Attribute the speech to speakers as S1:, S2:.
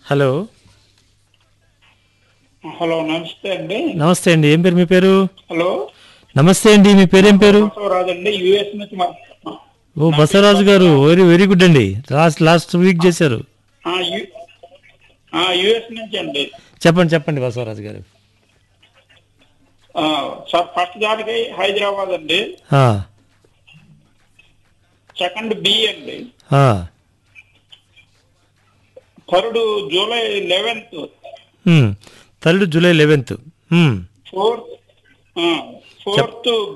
S1: hello
S2: hello నమస్తే అండి
S1: నమస్తే అండి ఏం పేరు మీ పేరు
S2: హలో
S1: నమస్తే అండి మీ పేరేం పేరు
S2: బసవరాజు అండి యుఎస్ నుంచి మా-
S1: ఓ బసవరాజు గారు వెరీ వెరీ గుడ్ అండి లాస్ట్ లాస్ట్ వీక్ చేశారు
S2: ఆ, యు- ఆ, యుఎస్ నుంచి అండి
S1: చెప్పండి చెప్పండి బసవరాజు గారు
S2: ఆ, సార్ ఫస్ట్ దానికి హైదరాబాద్ అండి
S1: ఆ,
S2: సెకండ్ బి అండి
S1: ah,
S2: third July eleventh
S1: um, third July eleventh um,
S2: fourth fourth